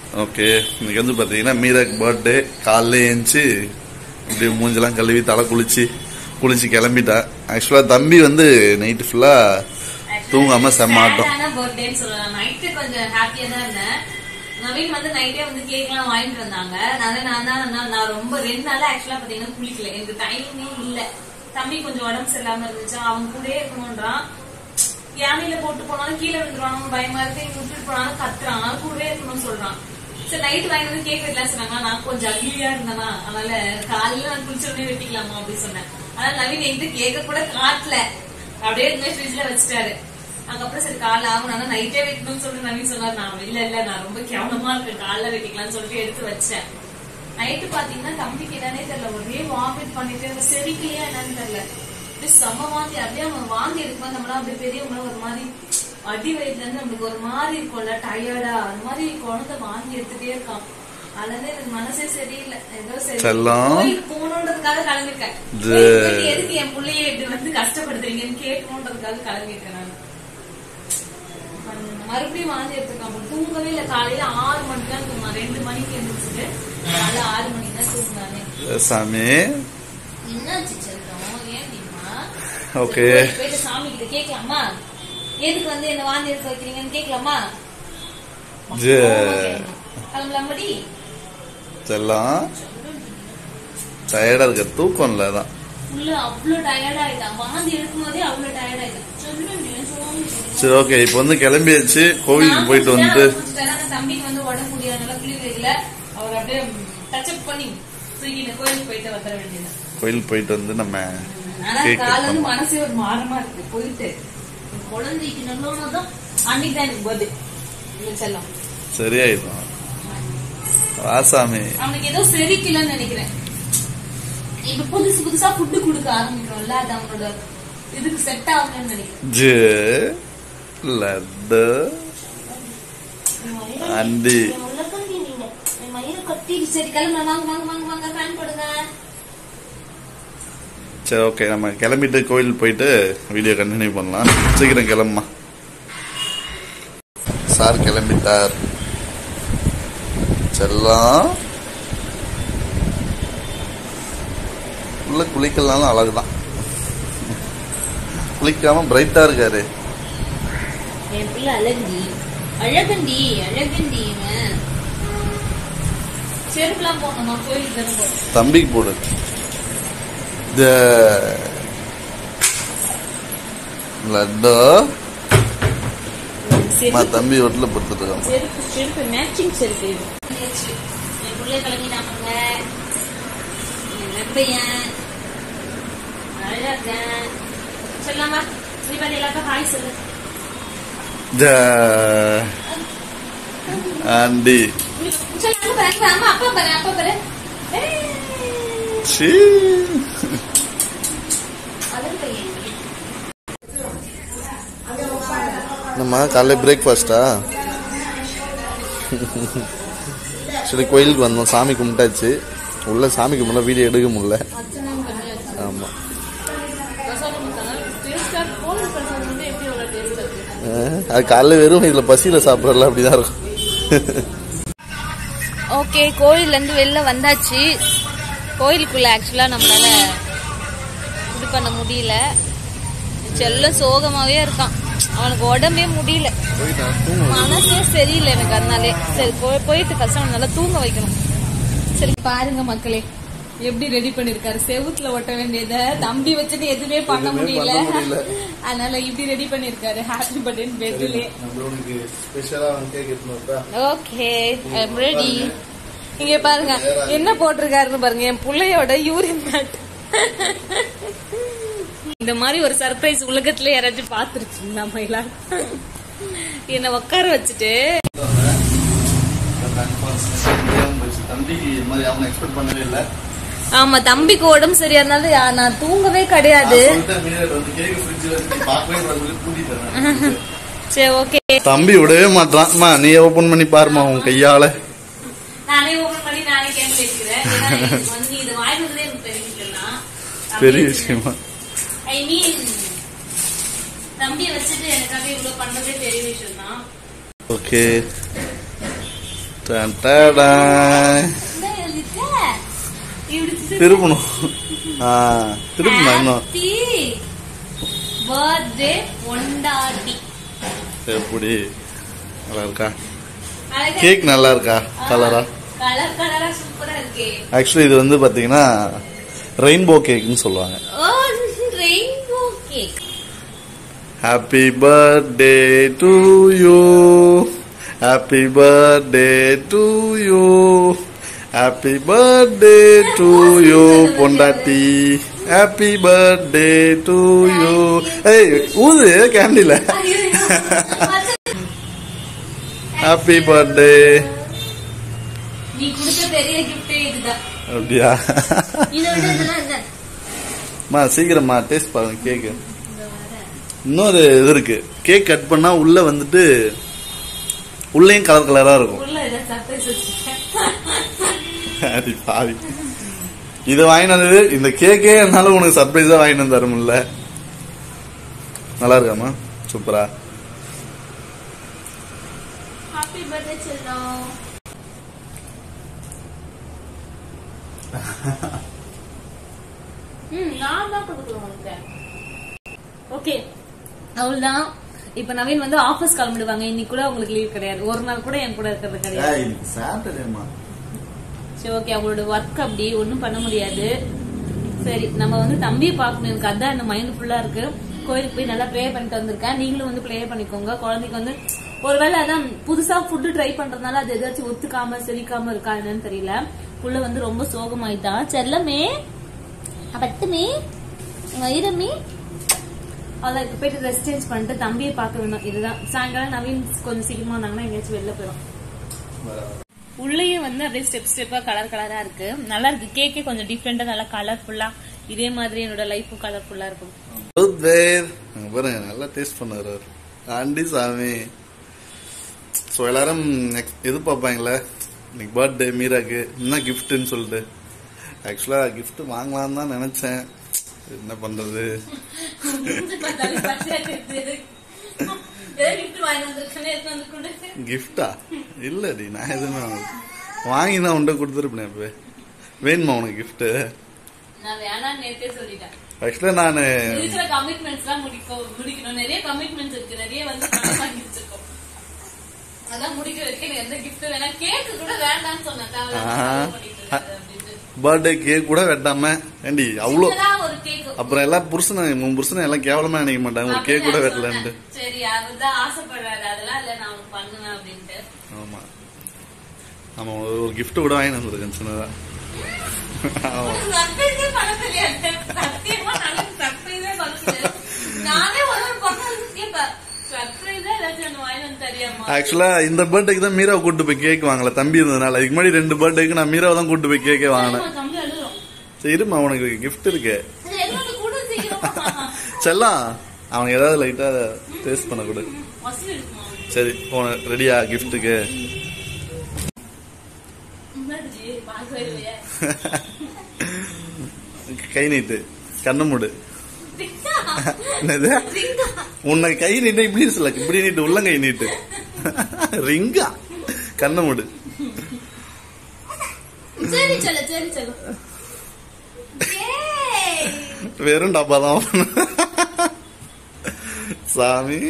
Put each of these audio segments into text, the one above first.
Okay இன்னைக்கு வந்து பார்த்தீங்கன்னா மீராக்கு பர்த்டே காலைல ஏஞ்சி இப்படி மூஞ்செல்லாம் கழுவி தலை குளிச்சு குளிச்சு கிளம்பிட்டா ஆக்சுவலாக தம்பி வந்து நைட்டு ஃபுல்லாக தூங்காம செம்ம ஆட்டம் பர்த்டேன்னு சொல்லலாம் நைட்டு கொஞ்சம் ஹாப்பியா தான் இருந்தேன் நவீன் வந்து நைட்டே வந்து கேக் எல்லாம் வாங்கிட்டு வந்தாங்க நான் நான் தான் நான் நான் ரொம்ப ரெண்டு நாளா ஆக்சுவலா பாத்தீங்கன்னா குளிக்கல எனக்கு டைமே இல்ல தம்பி கொஞ்சம் உடம்பு சரியில்லாம இருந்துச்சு அவன் கூடயே இருக்கணும்ன்றான் யானையில போட்டு போனாலும் கீழே விழுந்துருவானு பயமா இருக்கு இங்க விட்டுட்டு போனாலும் கத்துறான் அதனால கூடவே இருக்கணும்னு சொல்றான் சரி நைட் வாங்கி வந்து கேக் வெட்டலாம் சொன்னாங்க நான் கொஞ்சம் அகிலியா இருந்தேனா அதனால காலையில நான் குளிச்ச உடனே வெட்டிக்கலாமா அப்படின்னு சொன்னேன் ஆனா நவீன் எங்கிட்ட கேக்க கூட காட்டல அப்படியே இருந்து ஃப்ரிட்ஜ்ல வச்சுட்டாரு அதுக்கப்புறம் சரி காலைல ஆகும் ஆனா நைட்டே வைக்கணும்னு சொல்லிட்டு நவீன் சொன்னார் நான் இல்ல இல்ல நான் ரொம்ப கேவலமா இருக்கேன் காலைல வைக்கலாம்னு சொல்லிட்டு எடுத்து வச்சேன் நைட்டு பாத்தீங்கன்னா தம்பிக்கு என்னன்னே தெரியல ஒரே வாமிட் பண்ணிட்டு இருந்த செரிக்கலையா என்னன்னு தெரியல அப்படியே செம்ம வாந்தி அப்படியே அவன் வாந்தி எடுக்கும்போது நம்மளாம் அப்படியே பெரியவங்களும் ஒரு மாதிரி அடி வயிற்றுல இருந்து நம்மளுக்கு ஒரு மாதிரி இருக்கும்ல டயர்டா அந்த மாதிரி குழந்தை வாந்தி எடுத்துட்டே இருக்கான் அதுல இருந்து எனக்கு மனசே சரியில்லை ஏதோ சரி செல்லம். கோயிலுக்கு போகணுன்றதுக்காக கிளம்பிருக்கேன் இது- கோயிலுக்கு போயிட்டு எதுக்கு என் பிள்ளைய இப்படி வந்து கஷ்டப்படுத்துறீங்கன்னு கேட்கணுன்றதுக்காக கிளம்பிருக்கேன் நான் மறுபடியும் வாந்தி எடுத்துருக்கான் போல. தூங்கவே இல்ல காலையில ஆறு மணிக்கு தான் தூங்கினான் ரெண்டு மணிக்கு எழுந்திரிச்சிட்டு காலையில ஆறு மணிக்கு தான் தூங்கினானே சாமி என்னாச்சு செல்லம் ஏன் தெரியுமா ஓகே போய்- போயிட்டு சாமி கிட்ட கேட்கலாமா எதுக்கு வந்து என்ன வாந்தி எடுக்க வைக்கிறீங்கன்னு கேட்கலாமா ஜே. கிளம்பலாமடி செல்லாம் டயர்டா இருக்க தூக்கம் இல்லை அதான் உள்ள அவ்வளவு டயர்ட் ஆயிட்டான் வாந்தி எடுக்கும் போதே அவ்வளவு டயர்ட் ஆயிட்டான் சொல்லுங்க சுவாமி சரி ஓகே இப்போ வந்து கிளம்பியாச்சு கோவிலுக்கு போயிட்டு வந்து தம்பிக்கு வந்து உடம்பு முடியாதனால குளிர் வைக்கல அவர் அப்படியே டச்சப் பண்ணி தூக்கிட்டு கோயிலுக்கு போயிட்டு வந்துட வேண்டியது கோயிலுக்கு போயிட்டு வந்து நம்ம ஆனா கேக் கால வந்து பண்ணோம் மனசே ஒரு மாறமா இருக்கு போயிட்டு என் குழந்தைக்கு நல்லதான் அன்னைக்கு தான் எனக்கு பர்த்டே இல்ல செல்லம் சரியாயிடும் ராசாமி அவனுக்கு ஏதோ செரிக்கலன்னு நினைக்கிறேன் இப்ப புதுசு புதுசா ஃபுட்டு கொடுக்க ஆரம்பிக்கிறோம்ல அது அவனோட இதுக்கு செட் ஆகலன்னு நினைக்கிறேன் ஜே லட்டு அண்டி என் உலகந்தி நீங்க என் மயிரை கட்டிட்டு சரி கிளம்புற வாங்க வாங்க வாங்க வாங்க ஃபேன் போடுங்க சரி ஓகே நம்ம கிளம்பிட்டு கோயில் போயிட்டு வீடியோ கண்டினியூ பண்ணலாம் சீக்கிரம் கிளம்புமா சார் கிளம்பிட்டார் செல்லம் உள்ள குளிக்கலனாலும் அழகுதான் குளிக்காம பிரைட்டா இருக்காரு என் பிள்ளை அழகண்டி அழகண்டி அழகண்டி இவன் செருப்புலாம் போகணுமா கோயிலுக்கு தானே போகணும் தம்பிக்கு போடு இந்த லட்டு மா செருப்பு தம்பி வீட்டுல படுத்துட்டு இருக்கான் செருப்பு செருப்பு மேட்சிங் செருப்பு இது என் பிள்ளை கிளம்பிட்டாங்க என் நண்பையன் அழகன் சொல்லாமா நீ பண்ணி எல்லாத்தையும் ஹாய் சொல்லு இந்த ஆண்டி சொல்லு அங்க பாரு, அங்க பாரு, அம்மா அப்பா பாரு அப்பா பாரு ஏய், சீ. அழகு பையன் நம்ம காலைல பிரேக்ஃபாஸ்டா சரி கோயிலுக்கு வந்தோம் சாமி கும்பிட்டாச்சு உள்ள சாமி கும்பிட வீடியோ எடுக்க முடியல அர்ச்சனையும் பண்ணியாச்சு ஆமா பிரசாதம் கொடுத்தாங்க டேஸ்டா கோவில் பிரசாதம் வந்து எப்படி எவ்வளவு டேஸ்டா இருக்கு அஹ், அது காலைல வெறும் இதுல பசியில சாப்பிடறல அப்படிதான் இருக்கும் ஓகே கோயில்ல இருந்து வெளில வந்தாச்சு கோயிலுக்குள்ள ஆக்சுவலா நம்மளால இது பண்ண முடியல செல்லம் சோகமாவே இருக்கான் அவனுக்கு உடம்பே முடியல மனசே சரியில்லை எனக்கு அதனாலே சரி போய் போயிட்டு ஃபர்ஸ்ட் அவன் நல்லா தூங்க வைக்கணும் சரி பாருங்க மக்களே எப்படி ரெடி பண்ணிருக்காரு செவுத்துல ஒட்ட வேண்டியத தம்பி வச்சுட்டு எதுவுமே பண்ண எதுவுமே முடியல பண்ண முடியல. அதனால இப்படி ரெடி பண்ணிருக்காரு ஹாப்பி பர்த்டே பெட்லயே ஸ்பெஷலா கேக் எடுத்துன்னு ஓகே ஐம் ரெடி இங்க பாருங்க என்ன போட்டிருக்காருன்னு பாருங்க என் புள்ளையோட யூரின் மேட் இந்த மாதிரி ஒரு சர்ப்ரைஸ் உலகத்துல யாராச்சும் பாத்துருச்சு நம்ம எல்லாம் என்ன உட்கார வச்சுட்டு தம்பிக்கு இது மாதிரி அவங்க எக்ஸ்பெக்ட் பண்ணவே இல்லை ஆமா தம்பிக்கு உடம்பு சரியா இருந்தாலும் யா- நான் தூங்கவே கிடையாது சரி ஓகே தம்பி விடவே மாட்டான் அம்மா, நீ ஓபன் பண்ணி பாருமா உன் கையால நானே ஓபன் பண்ணி நானே கேன்சல் வைக்கிறேன் ஏன்னா எனக்கு வந்து இது வாங்கினதே எனக்கு பெரிய விஷயம் தான் பெரிய விஷயமா ஐ மீன் தம்பியை வச்சுட்டு எனக்காக இவ்வளவு பண்றதே பெரிய விஷயம் தான் ஓகே டன் டடாய். என்ன எழுதிருக்க? இப்படி திருப்பி- திருப்பணும் ஆ திருப்பணும் இன்னும் Happy birthday பொண்டாட்டி. எப்படி நல்லா இருக்கா அழகா கேக் நல்லா இருக்கா கலரா கலர் கலரா சூப்பரா இருக்கே ஆக்சுவலி இது வந்து பாத்தீங்கன்னா ரெயின்போ கேக்னு சொல்லுவாங்க ஓ rainbow cake happy birthday to you happy birthday to you happy birthday to you பொண்டாட்டி ஹாப்பி பர்த்டே டு யூ ஏய் ஊது கேண்டில ஹாப்பி பர்த்டே நீ கொடுத்த பெரிய கிஃப்டே இதுதான் அப்படியா இதை விட இதெல்லாம் என்ன மா சீக்கிரமா டேஸ்ட் பாருங்க கேக்கு இந்த வர இன்னொரு இது இருக்கு கேக் கட் பண்ணா உள்ள வந்துட்டு உள்ளேயும் கலர் கலரா இருக்கும் உள்ள ஏதாவது சர்ப்ரைஸ் வச்சிருக்கேன் அடி பாவி இது வாங்கிட்டு வந்தது இந்த கேக்கே என்னால உனக்கு சர்ப்ரைஸா வாங்கிட்டு வந்து தர முடியல நல்லா இருக்காமா சூப்பரா ஹாப்பி பர்த்டே செல்லம் ம் நான் தான் கொடுக்குறேன் உனக்கு ஓகே அவ்வளவுதான் இப்ப நவீன் வந்து ஆபீஸ் கிளம்பிடுவாங்க இன்னைக்கு கூட உங்களுக்கு லீவ் கிடையாது ஒரு நாள் கூட என் கூட இருக்கிறது கிடையாது சாட்டர்டேமா சரி ஓகே அவங்களோட ஒர்க் அப்படி ஒன்றும் பண்ண முடியாது சரி நம்ம வந்து தம்பியை பார்க்கணும் எனக்கு அதான் இந்த மைண்ட் ஃபுல்லா இருக்கு கோயிலுக்கு போய் நல்லா ப்ரே பண்ணிட்டு வந்திருக்கேன் நீங்களும் வந்து ப்ரே பண்ணிக்கோங்க குழந்தைக்கு வந்து ஒருவேளை அதான் புதுசா ஃபுட்டு ட்ரை பண்றதுனால அது ஏதாச்சும் ஒத்துக்காம செரிக்காம இருக்கா என்னன்னு தெரியல புள்ள வந்து ரொம்ப சோகமாயிட்டான் செல்லமே பட்டுமே வைரமே அதான் இப்ப போயிட்டு ட்ரெஸ் சேஞ்ச் பண்ணிட்டு தம்பியை பார்க்க வேணும் இதுதான் சாயங்காலம் நவீன் கொஞ்சம் சீக்கிரமா வந்தாங்கன்னா எங்கேயாச்சும் வெளில போயிடும் உள்ளேயே வந்து அப்படியே ஸ்டெப் ஸ்டெப்பா கலர் கலரா இருக்கு நல்லா இருக்கு கேக்கே கொஞ்சம் டிஃப்ரெண்டா நல்லா கலர்ஃபுல்லா இதே மாதிரி என்னோட லைஃபும் கலர்ஃபுல்லா இருக்கும் பாருங்க நல்லா டேஸ்ட் பண்ணாரு அவரு. ஆண்டி சாமி ஸோ எல்லாரும் next எதிர்பார்ப்பாங்களே இன்னைக்கு பர்த்டே மீராக்கு என்ன கிஃப்ட்னு சொல்லிட்டு ஆக்சுவலா gift வாங்கலாம்னு தான் நினைச்சேன் என்ன பண்றது கிஃப்டா இல்லடி நான் எதுவுமே வாங்கல. வாங்கி தான் உண்ட கொடுத்துருப்பேன் இப்ப வேணுமா உனக்கு gift நான் வேணாம்னு நேத்தே சொல்லிட்டேன் ஆக்சுவலா நான் இருக்கிற கமிட்மெண்ட்ஸ் எல்லாம் முடிக்க முடிக்கணும் நிறைய கமிட்மெண்ட்ஸ் இருக்கு நிறைய வந்து பணம் வாங்கி வச்சிருக்கோம் அதான் முடிக்க வைக்க எனக்கு எந்த gift வேணா கேக்கு கூட வேண்டாம்னு சொன்னேன் தேவையில்லாம ஆஹா. செலவு பண்ணிட்டு இருக்காது அப்படின்ட்டு. பர்த்டே கேக் கூட வெட்டாம ஏண்டி அவ்வளோ சின்னதா ஒரு கேக் அப்புறம் எல்லாம் புருஷனை உன் புருஷனை எல்லாம் கேவலமா நினைக்க மாட்டாங்க ஒரு கேக் கூட வெட்டலன்ட்டு சரி அவர்தான் ஆசைப்படுறாரு அதெல்லாம் இல்ல நான் அவனுக்கு பண்ணுவேன் அப்படின்ட்டு ஆமா ஆமா ஒரு ஒரு gift கூட வாங்கி வந்துருக்கேன் சின்னதா ஆமா. சர்ப்ரைஸே பண்ண தெரியாது சத்தியமா நானும் சர்ப்ரைஸே பண்ண தெரியாது நானே ஒரு ஒரு பக்கம் கேட்பேன் சர்ப்ரைஸா ஏதாச்சும் ஒண்ணு வாங்கி வந்து தெரியாமா ஆக்சுவலா இந்த பர்த்டேக்கு தான் மீராவை கூட்டு போய் கேக் வாங்கல தம்பி இருந்ததுனால இதுக்கு முன்னாடி ரெண்டு பர்த்டேக்கு நான் மீராவை தான் கூட்டு போய் கேக்கே வாங்கினேன் தம்பி அழுகும் சரி இருமா உனக்கு கிஃப்ட் இருக்கு சரி, என்னோட கூட சீக்கிரமா செல்லாம் அவனுக்கு ஏதாவது லைட்டா டேஸ்ட் பண்ண கொடு வசதி இருக்குமா சரி போன ரெடியா கிஃப்ட்டுக்கு முன்னாடி பார்க்கவே இல்லையே கை நீட்டு கண்ணு மூடு என்னது உன்னை கை நீட்டு இப்படி சொல்ல இப்படி நீட்டு உள்ளங்கை நீட்டு ரிங்கா கண்ணு மூடு சரி சொல்லு சரி சொல்லு ஏய், வெறும் டப்பா தான் சாமி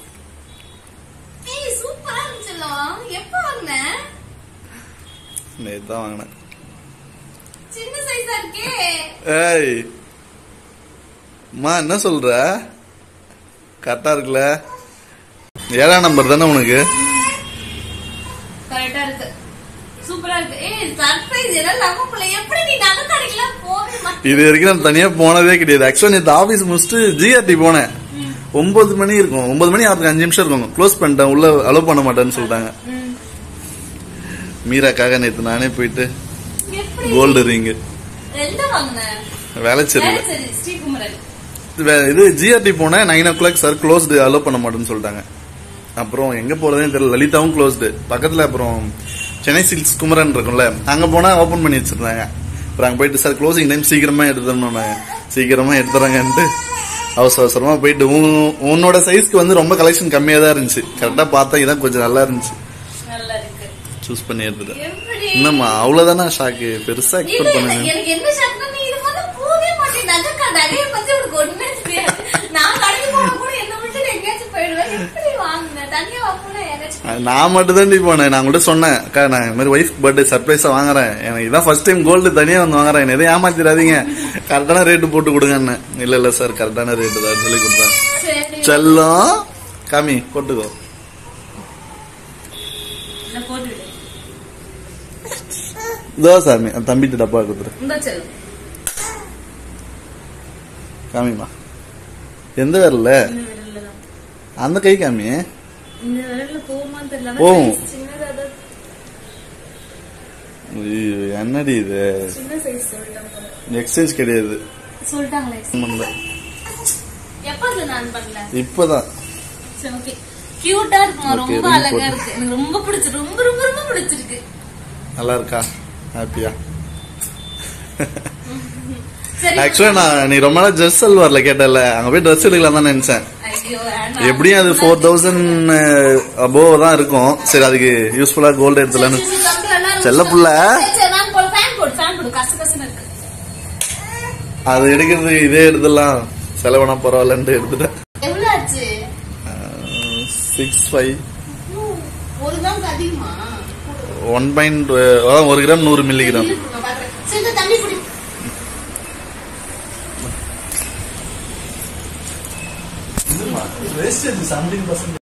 ஏய், சூப்பரா இருந்துச்சுல்ல எப்ப வாங்கின நேத்து தான் வாங்கினேன் சின்ன சைஸா இருக்கே ஏய் அம்மா என்ன சொல்ற கரெக்டா இருக்குல்ல ஏழாம் நம்பர் தானே உனக்கு கரெக்டா இருக்கு சூப்பரா இருக்கு ஏய் சர்ப்ரைஸ் எல்லாம் நம்ம பிள்ளை எப்படி நீ நகை கடைக்கெல்லாம் போவே மாட்டே இது வரைக்கும் நான் தனியா போனதே கிடையாது ஆக்சுவலா நேற்று ஆபீஸ் முடிச்சுட்டு ஜிஆர்டி போனேன் ஒன்பது மணி இருக்கும் ஒன்பது மணி ஆறதுக்கு அஞ்சு நிமிஷம் இருக்கும் க்ளோஸ் பண்ணிட்டேன் உள்ள அலோவ் பண்ண மாட்டேன்னு சொல்லிட்டாங்க மீராக்காக நேத்து நானே போயிட்டு எப்படி கோல்டு ரிங்கு எந்த வாங்கின வேலைச்சேரியில சரி ஸ்ரீகுமரன் வே- இது ஜிஆர்டி போனேன் nine o'clock sir closed allow பண்ண மாட்டேன்னு சொல்லிட்டாங்க அப்புறம் எங்க போறதுன்னு தெரியல லலிதாவும் க்ளோஸ்டு பக்கத்துல அப்புறம் சென்னை சில்க்ஸ் குமரன் இருக்கும்ல அங்க போனா ஓபன் பண்ணி வச்சிருந்தாங்க அப்புறம் அங்க போயிட்டு சார் க்ளோசிங் டைம் சீக்கிரமா எடுத்துடணும் சீக்கிரமா எடுத்துறாங்கன்ட்டு அவசர அவசரமா போயிட்டு உன்- உன்னோட சைஸ்க்கு வந்து ரொம்ப கலெக்ஷன் கம்மியா தான் இருந்துச்சு கரெக்டா பார்த்தா இதான் கொஞ்சம் நல்லா இருந்துச்சு நல்லா இருக்கு சூஸ் பண்ணி எடுத்துட்டேன் எப்படி என்னம்மா அவ்வளவுதானே ஷாக்கு பெருசா இல்ல, எக்ஸ்பெக்ட் இல்ல, பண்ணுங்க எனக்கு என்ன ஷாக்னா நீ இது மாதிரி போகவே மாட்டேன் நகைக்கா நகையை பத்தி உனக்கு ஒண்ணுமே தெரியாது நான் கடைக்கு போனா கூட என்ன மட்டும் எங்கேயாச்சும் போயிடுவேன் எப்படி வாங்கினேன் தனியா வாங்கல யாராச்சும் நான் மட்டும் தான் போனேன் நான் கூட சொன்னேன் அக்கா நான் இந்த மாதிரி ஒய்ஃப் பர்த்டே சர்ப்ரைஸா வாங்குறேன் எனக்கு இதான் ஃபர்ஸ்ட் டைம் கோல்டு தனியா வந்து வாங்குறேன் என்ன எதையும் ஏமாத்திடாதீங்க கரெக்டான ரேட்டு போட்டு கொடுங்கன்னு இல்ல இல்ல சார் கரெக்டான ரேட்டு தான் சொல்லி கொடுத்தேன் சரி செல்லம் காமி போட்டுக்கோ இல்ல போட்டு விடு இதோ சாமி அந்த தம்பிட்டு டப்பா கொடுத்துரு இந்த செல்லு காமிமா எந்த விரல்ல இந்த விரல்ல தான் அந்த கை காமி இந்த விரல்ல போகுமான்னு தெரியல போகும். ஆனா size சின்னதா தான் ஐயோ, என்னடி இது சின்ன சைஸ் சொல்லிட்டாங்க எக்ஸ்சேஞ்ச் கிடையாது சொல்லிட்டாங்களே பண்ணல. எப்ப அதுல நான் பண்ணல இப்பதான் சரி ஓகே கியூட்டா இருக்கும் Okay, ரொம்ப ring அழகா போட்டு. இருக்கு எனக்கு ரொம்ப பிடிச்சிருக்கு ரொம்ப ரொம்ப ரொம்ப பிடிச்சிருக்கு நல்லா இருக்கா ஹாப்பியா சரி ஆக்சுவலா நான் நீ ரொம்ப நாள் ட்ரெஸ் சல்வார்ல கேட்டல அங்க போய் ட்ரெஸ் எடுக்கலாம் தான் நினைச்சேன் ஐயோ வேண்டாம். எப்படியும் அது ஃபோர் தௌசண்ட் அபோவ் தான் இருக்கும் சரி அதுக்கு யூஸ்ஃபுல்லா கோல்டு எடுத்துலான்னு சரி, சரி, தம்பி, எல்லாரும் செல்ல புள்ள. சரி, சரி, நான் போடு, fan போடு, fan போடு, கச கசன்னு இருக்கு. அது எடுக்கிறது இதே எடுத்துலாம் செலவனா பரவாயில்லன்ட்டு எடுத்துட்டேன் எவ்வளவு ஆச்சு? சிக்ஸ் ஃபைவ் ஒரு கிராமுக்கு அதிகமா? ஒன் பாயிண்ட் ஒரு கிராம் நூறு மில்லிகிராம் இருக்கு, நான் பார்க்கறேன். சரி, இந்த தண்ணி குடி. Wastage seventeen percent